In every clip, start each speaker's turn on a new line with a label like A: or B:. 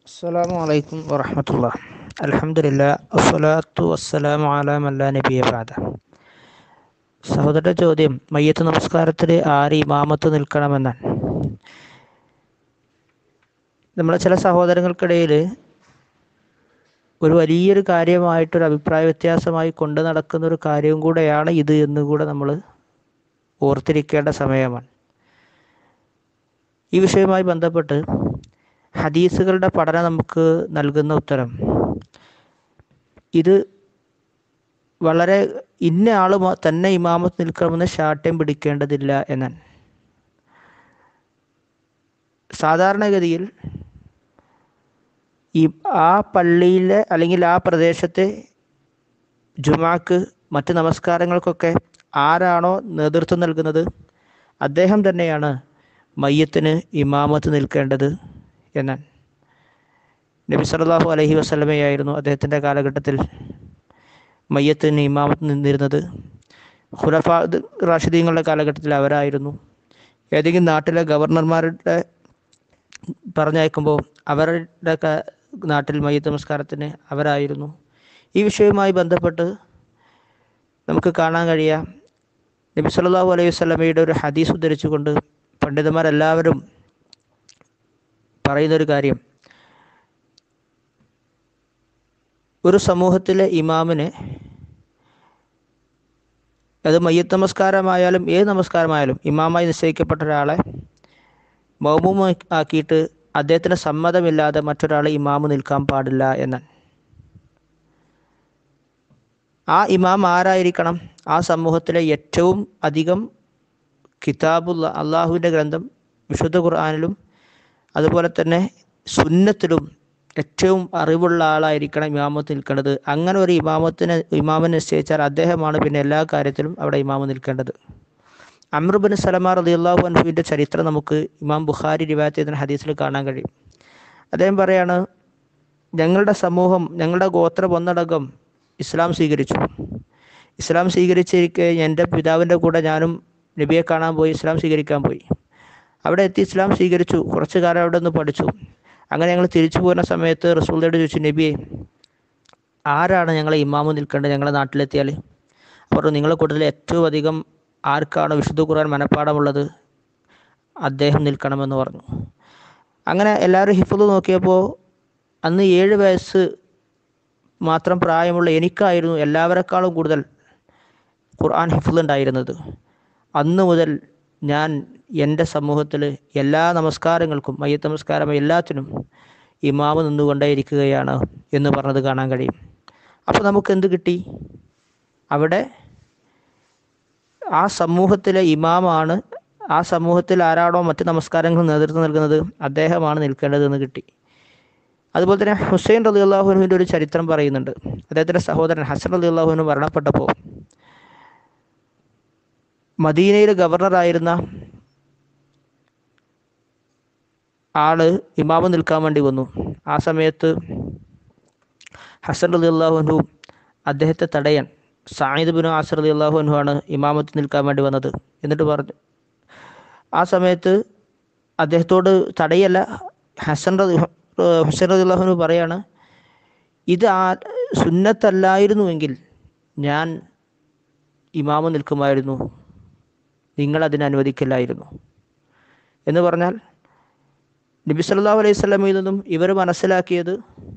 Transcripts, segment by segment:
A: അസ്സലാമു അലൈക്കും വറഹമത്തുള്ള അലഹമുല്ല അസ്സലാത്തു വസ്സലാമു അലാ മല്ലാ നബിയ ബാദ സഹോദരൻ്റെ ചോദ്യം മയ്യത്ത് നമസ്കാരത്തിൽ ആര് ഇമാമത്ത് നിൽക്കണമെന്നാണ് നമ്മളെ ചില സഹോദരങ്ങൾക്കിടയിൽ ഒരു വലിയൊരു കാര്യമായിട്ടൊരു അഭിപ്രായ വ്യത്യാസമായി കൊണ്ടു നടക്കുന്ന ഒരു കാര്യവും കൂടെയാണ് ഇത് എന്ന് കൂടെ നമ്മൾ ഓർത്തിരിക്കേണ്ട സമയമാണ് ഈ വിഷയവുമായി ബന്ധപ്പെട്ട് ഹദീസുകളുടെ പഠനം നമുക്ക് നൽകുന്ന ഉത്തരം ഇത് വളരെ ഇന്ന ആൾ തന്നെ ഇമാമത്ത് നിൽക്കണമെന്ന് ശാഠ്യം പിടിക്കേണ്ടതില്ല എന്നാണ് സാധാരണഗതിയിൽ ഈ ആ പള്ളിയിലെ അല്ലെങ്കിൽ ആ പ്രദേശത്തെ ജുമാക്ക് മറ്റ് നമസ്കാരങ്ങൾക്കൊക്കെ ആരാണോ നേതൃത്വം നൽകുന്നത് അദ്ദേഹം തന്നെയാണ് മയ്യത്തിന് ഇമാമത്ത് നിൽക്കേണ്ടത് എന്നാണ് നബി സല്ലല്ലാഹു അലൈഹി വസല്ലമയായിരുന്നു അദ്ദേഹത്തിൻ്റെ കാലഘട്ടത്തിൽ മയ്യത്തിന് ഇമാമത്ത് നിന്നിരുന്നത് ഖുലഫ റാഷിദീങ്ങളുടെ കാലഘട്ടത്തിൽ അവരായിരുന്നു ഏതെങ്കിലും നാട്ടിലെ ഗവർണർമാരുടെ പറഞ്ഞയക്കുമ്പോൾ അവരുടെ നാട്ടിൽ മയ്യത്ത് നമസ്കാരത്തിന് അവരായിരുന്നു ഈ വിഷയവുമായി ബന്ധപ്പെട്ട് നമുക്ക് കാണാൻ കഴിയാം നബി സല്ലല്ലാഹു അലൈഹി വസല്ലമയുടെ ഒരു ഹദീസ് ഉദ്ധരിച്ചുകൊണ്ട് പണ്ഡിതന്മാരെല്ലാവരും പറയുന്നൊരു കാര്യം ഒരു സമൂഹത്തിലെ ഇമാമിന് അത് മയ്യത്ത് നമസ്കാരമായാലും ഏത് നമസ്കാരമായാലും ഇമാമായി നിശ്ചയിക്കപ്പെട്ട ഒരാളെ മൗമൂമ ആക്കിയിട്ട് അദ്ദേഹത്തിന് സമ്മതമില്ലാതെ മറ്റൊരാൾ ഇമാമ് നിൽക്കാൻ പാടില്ല എന്നാണ് ആ ഇമാം ആരായിരിക്കണം ആ സമൂഹത്തിലെ ഏറ്റവും അധികം കിതാബുള്ള അള്ളാഹുവിൻ്റെ ഗ്രന്ഥം വിശുദ്ധ ഖുർആാനിലും അതുപോലെ തന്നെ സുന്നത്തിലും ഏറ്റവും അറിവുള്ള ആളായിരിക്കണം ഇമാമത്ത് നിൽക്കേണ്ടത് അങ്ങനെ ഒരു ഇമാമത്തിന് ഇമാമിനെ നിശ്ചയിച്ചാൽ അദ്ദേഹമാണ് പിന്നെ എല്ലാ കാര്യത്തിലും അവിടെ ഇമാമ നിൽക്കേണ്ടത് അമ്രുബിൻ സലമാർ അലി അള്ളാഹു അൻഹുവിൻ്റെ ചരിത്രം നമുക്ക് ഇമാം ബുഖാരി റിവായത്ത് ചെയ്ത ഹദീസിൽ കാണാൻ കഴിയും അദ്ദേഹം പറയാണ് ഞങ്ങളുടെ സമൂഹം ഞങ്ങളുടെ ഗോത്രം ഒന്നടങ്കം ഇസ്ലാം സ്വീകരിച്ചു ഇസ്ലാം സ്വീകരിച്ചിരിക്കെ എൻ്റെ പിതാവിൻ്റെ കൂടെ ഞാനും നബിയെ കാണാൻ പോയി ഇസ്ലാം സ്വീകരിക്കാൻ പോയി അവിടെ എത്തി ഇസ്ലാം സ്വീകരിച്ചു കുറച്ചു കാലം അവിടെ നിന്ന് പഠിച്ചു അങ്ങനെ ഞങ്ങൾ തിരിച്ചു പോകുന്ന സമയത്ത് റസൂലിനോട് ചോദിച്ചു നബിയെ ആരാണ് ഞങ്ങളെ ഇമാമു നിൽക്കേണ്ടത് ഞങ്ങളുടെ നാട്ടിലെത്തിയാൽ അപ്പോൾ നിങ്ങളെ കൂട്ടത്തിൽ ഏറ്റവും അധികം ആർക്കാണ് വിശുദ്ധ ഖുർആൻ മനഃപ്പാടമുള്ളത് അദ്ദേഹം നിൽക്കണമെന്ന് പറഞ്ഞു അങ്ങനെ എല്ലാവരും ഹിഫുദ് നോക്കിയപ്പോൾ അന്ന് ഏഴ് വയസ്സ് മാത്രം പ്രായമുള്ള എനിക്കായിരുന്നു എല്ലാവരെക്കാളും കൂടുതൽ ഖുർആൻ ഹിഫുദ് ഉണ്ടായിരുന്നത് അന്ന് മുതൽ ഞാൻ എൻ്റെ സമൂഹത്തിൽ എല്ലാ നമസ്കാരങ്ങൾക്കും മയ്യത്ത് നമസ്കാരം എല്ലാത്തിനും ഇമാമ് നിന്നുകൊണ്ടേയിരിക്കുകയാണ് എന്ന് പറഞ്ഞത് കാണാൻ കഴിയും അപ്പോൾ നമുക്ക് എന്ത് കിട്ടി അവിടെ ആ സമൂഹത്തിലെ ഇമാമാണ് ആ സമൂഹത്തിൽ ആരാണോ മറ്റ് നമസ്കാരങ്ങൾ നേതൃത്വം നൽകുന്നത് അദ്ദേഹമാണ് നിൽക്കേണ്ടതെന്ന് കിട്ടി അതുപോലെ തന്നെ ഹുസൈൻ റലി അള്ളാഹുനുവിൻ്റെ ഒരു ചരിത്രം പറയുന്നുണ്ട് അദ്ദേഹത്തിൻ്റെ സഹോദരൻ ഹസൻ റലി അള്ളാഹുനു മരണപ്പെട്ടപ്പോൾ മദീനയിൽ ഗവർണറായിരുന്ന ആള് ഇമാമ് നിൽക്കാൻ വേണ്ടി വന്നു ആ സമയത്ത് ഹസൻ റലി അള്ളാഹുനു അദ്ദേഹത്തെ തടയാൻ സായിദ് ബിൻ ആസർ അലി അള്ളാഹുനു ആണ് ഇമാമത്ത് നിൽക്കാൻ വേണ്ടി വന്നത് എന്നിട്ട് പറഞ്ഞു ആ സമയത്ത് അദ്ദേഹത്തോട് തടയല്ല ഹസൻ റലി ഹുസൈൻ റലി അള്ളാഹുനു പറയാണ് ഇത് ആ സുന്നത്തല്ലായിരുന്നുവെങ്കിൽ ഞാൻ ഇമാമ് നിൽക്കുമായിരുന്നു നിങ്ങൾ അതിന് അനുവദിക്കില്ലായിരുന്നു എന്ന് പറഞ്ഞാൽ നബി സല്ലല്ലാഹു അലൈഹി സ്വലമിൽ നിന്നും ഇവർ മനസ്സിലാക്കിയത്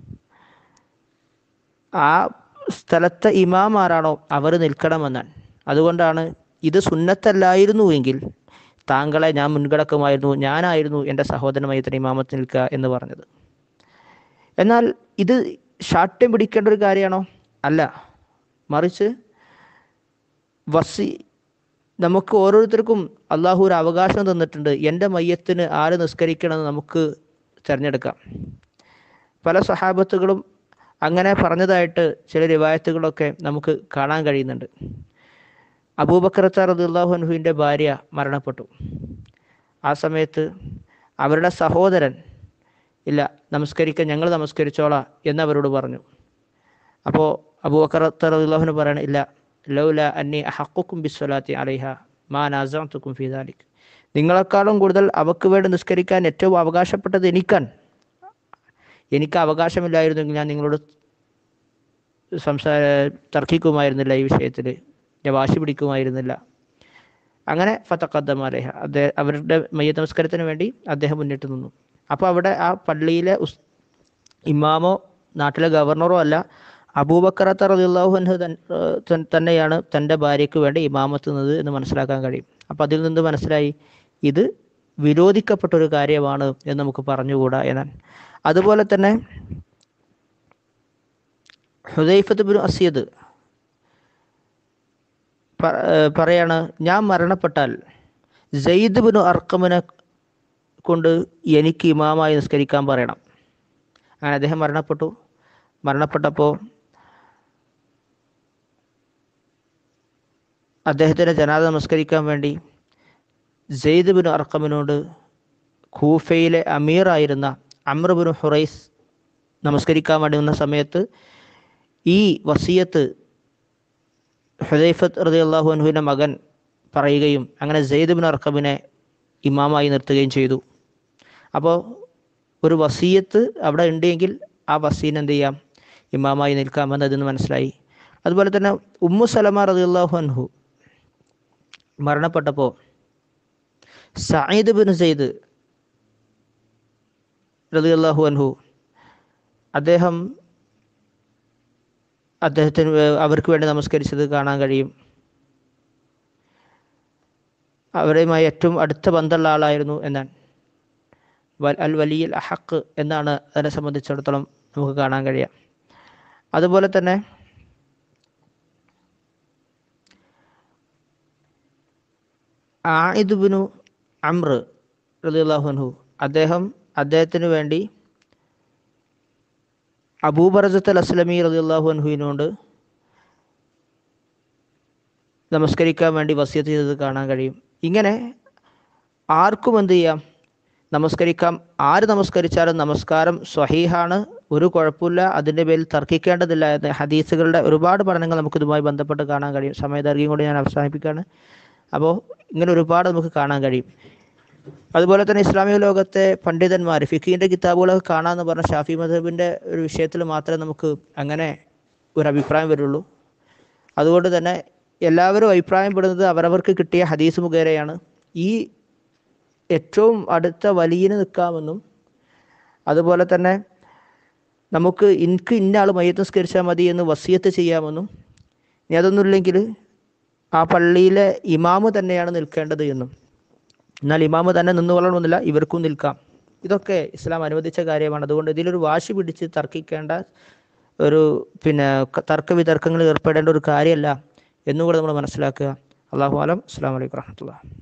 A: ആ സ്ഥലത്തെ ഇമാം ആരാണോ അവർ നിൽക്കണമെന്നാണ് അതുകൊണ്ടാണ് ഇത് സുന്നത്തല്ലായിരുന്നുവെങ്കിൽ താങ്കളെ ഞാൻ മുൻകടക്കുമായിരുന്നു ഞാനായിരുന്നു എൻ്റെ സഹോദരമായി തന്നെ ഇമാമത്ത് നിൽക്കുക എന്ന് പറഞ്ഞത് എന്നാൽ ഇത് ശാഠ്യം പിടിക്കേണ്ട ഒരു കാര്യമാണോ അല്ല മറിച്ച് വസി നമുക്ക് ഓരോരുത്തർക്കും അള്ളാഹു ഒരു അവകാശം തന്നിട്ടുണ്ട് എൻ്റെ മയ്യത്തിന് ആര് നിസ്കരിക്കണമെന്ന് നമുക്ക് തിരഞ്ഞെടുക്കാം പല സഹാബത്തുകളും അങ്ങനെ പറഞ്ഞതായിട്ട് ചില റിവായത്തുകളൊക്കെ നമുക്ക് കാണാൻ കഴിയുന്നുണ്ട് അബൂബക്കർ റദിള്ളാഹു അൻഹുവിൻ്റെ ഭാര്യ മരണപ്പെട്ടു ആ സമയത്ത് അവരുടെ സഹോദരൻ ഇല്ല നമസ്കരിക്കാൻ ഞങ്ങൾ നമസ്കരിച്ചോളാം എന്നവരോട് പറഞ്ഞു അപ്പോൾ അബൂബക്കർ റദിള്ളാഹുന് പറയണം ഇല്ല ലൗല അന്നി അഹക്കുക്കും ബിസ്വലാത്തി അലൈഹ മാ നാസാത്തുക്കും ഫിദാലിക് നിങ്ങളെക്കാളും കൂടുതൽ അവക്ക് വേണ്ടി നിസ്കരിക്കാൻ ഏറ്റവും അവകാശപ്പെട്ടത് എനിക്കാണ് എനിക്ക് അവകാശമില്ലായിരുന്നെങ്കിൽ ഞാൻ നിങ്ങളോട് സംസാര തർക്കിക്കുമായിരുന്നില്ല ഈ വിഷയത്തിൽ ഞാൻ വാശി പിടിക്കുമായിരുന്നില്ല അങ്ങനെ ഫത്തഖദ്ദം അലേഹ അദ്ദേഹം അവരുടെ മയ്യത്ത് നമസ്കാരത്തിന് വേണ്ടി അദ്ദേഹം മുന്നിട്ട് നിന്നു അപ്പോൾ അവിടെ ആ പള്ളിയിലെ ഉസ് ഇമാമോ നാട്ടിലെ ഗവർണറോ അല്ല അബൂബക്കറത്ത റളിയല്ലാഹു അൻഹു തൻ- ഏർ തൻ- തന്നെയാണ് തൻ്റെ ഭാര്യയ്ക്ക് വേണ്ടി ഇമാമത്ത് നിന്നത് എന്ന് മനസ്സിലാക്കാൻ കഴിയും അപ്പോൾ അതിൽ നിന്ന് മനസ്സിലായി ഇത് വിരോധിക്കപ്പെട്ട ഒരു കാര്യമാണ് എന്ന് നമുക്ക് പറഞ്ഞുകൂടാ എന്നാണ് അതുപോലെ തന്നെ ഹുദൈഫത്ത് ബിൻ അസിയദ് പ- ഏർ പറയാണ് ഞാൻ മരണപ്പെട്ടാൽ സെയ്ദ് ബിൻ അർക്കമിനെ കൊണ്ട് എനിക്ക് ഇമാമായി നിസ്കരിക്കാൻ പറയണം അങ്ങനെ അദ്ദേഹം മരണപ്പെട്ടു മരണപ്പെട്ടപ്പോൾ അദ്ദേഹത്തിൻ്റെ ജനാദ നമസ്കരിക്കാൻ വേണ്ടി സെയ്ദ് ബിൻ അർക്കമിനോട് ഖൂഫയിലെ അമീറായിരുന്ന അമ്ര ബിൻ ഹുറൈസ് നമസ്കരിക്കാൻ വേണ്ടി നിന്ന സമയത്ത് ഈ വസീയത്ത് ഹുദൈഫത്ത് റതി അള്ളാഹു അൻഹുവിൻ്റെ മകൻ പറയുകയും അങ്ങനെ സെയ്ദ് ബിൻ അർക്കബിനെ ഇമാമായി നിർത്തുകയും ചെയ്തു അപ്പോൾ ഒരു വസീയത്ത് അവിടെ ഉണ്ടെങ്കിൽ ആ വസീൻ എന്ത് ചെയ്യാം ഇമാമായി നിൽക്കാമെന്ന് അതിൽ നിന്ന് മനസ്സിലായി അതുപോലെ തന്നെ ഉമ്മു സലമ റതി അള്ളാഹു അൻഹു മരണപ്പെട്ടപ്പോൾ സയ്യിദ് ബിൻ സെയ്ദ് റതി അള്ളാഹു അൻഹു അദ്ദേഹം അദ്ദേഹത്തിന് വേ- അവർക്ക് വേണ്ടി നമസ്കരിച്ചത് കാണാൻ കഴിയും അവരുമായി ഏറ്റവും അടുത്ത ബന്ധമുള്ള ആളായിരുന്നു എന്നാണ് വൽ അൽ വലിയൽ അഹക്ക് എന്നാണ് അതിനെ സംബന്ധിച്ചിടത്തോളം നമുക്ക് കാണാൻ കഴിയാം അതുപോലെ തന്നെ ആയിദ് ബിനു അമ്ര റളിയല്ലാഹു അൻഹു അദ്ദേഹം അദ്ദേഹത്തിന് വേണ്ടി അബൂബർജത്ത് അൽ അസ്ലമി റളിയല്ലാഹു അൻഹുവിനോട് നമസ്കരിക്കാൻ വേണ്ടി വസിയത്ത് ചെയ്തത് കാണാൻ കഴിയും ഇങ്ങനെ ആർക്കും എന്ത് ചെയ്യാം നമസ്കരിക്കാം ആര് നമസ്കരിച്ചാലും നമസ്കാരം സ്വഹീഹാണ് ഒരു കുഴപ്പമില്ല അതിൻ്റെ പേരിൽ തർക്കിക്കേണ്ടതില്ല എന്ന് ഹദീസുകളുടെ ഒരുപാട് പഠനങ്ങൾ നമുക്ക് ഇതുമായി ബന്ധപ്പെട്ട് കാണാൻ കഴിയും സമയദൈർഘ്യം കൊണ്ട് ഞാൻ അവസാനിപ്പിക്കുകയാണ് അപ്പോൾ ഇങ്ങനെ ഒരുപാട് നമുക്ക് കാണാൻ കഴിയും അതുപോലെ തന്നെ ഇസ്ലാമിക ലോകത്തെ പണ്ഡിതന്മാർ ഫിഖീൻ്റെ കിതാബുകളൊക്കെ കാണാമെന്ന് പറഞ്ഞ ഷാഫി മദബിൻ്റെ ഒരു വിഷയത്തിൽ മാത്രമേ നമുക്ക് അങ്ങനെ ഒരു അഭിപ്രായം വരുള്ളൂ അതുകൊണ്ട് തന്നെ എല്ലാവരും അഭിപ്രായപ്പെടുന്നത് അവരവർക്ക് കിട്ടിയ ഹദീസ് മുഖേനയാണ് ഈ ഏറ്റവും അടുത്ത വലിയന് നിൽക്കാമെന്നും അതുപോലെ തന്നെ നമുക്ക് എനിക്ക് ഇന്ന ആൾ മയ്യത്ത് നിസ്കരിച്ചാൽ മതി എന്ന് വസിയത്ത് ചെയ്യാമെന്നും ഇനി അതൊന്നുമില്ലെങ്കിൽ ആ പള്ളിയിലെ ഇമാമ് തന്നെയാണ് നിൽക്കേണ്ടത് എന്നും എന്നാൽ ഇമാമ് തന്നെ നിന്നുകൊള്ളണമെന്നില്ല ഇവർക്കും നിൽക്കാം ഇതൊക്കെ ഇസ്ലാം അനുവദിച്ച കാര്യമാണ് അതുകൊണ്ട് ഇതിലൊരു വാശി പിടിച്ച് തർക്കിക്കേണ്ട ഒരു പിന്നെ ക- തർക്ക വിതർക്കങ്ങളിൽ ഏർപ്പെടേണ്ട ഒരു കാര്യമല്ല എന്നുകൂടെ നമ്മൾ മനസ്സിലാക്കുക അള്ളാഹു ആലം അസ്സാം വലൈക്കും വാഹമത്തുള്ള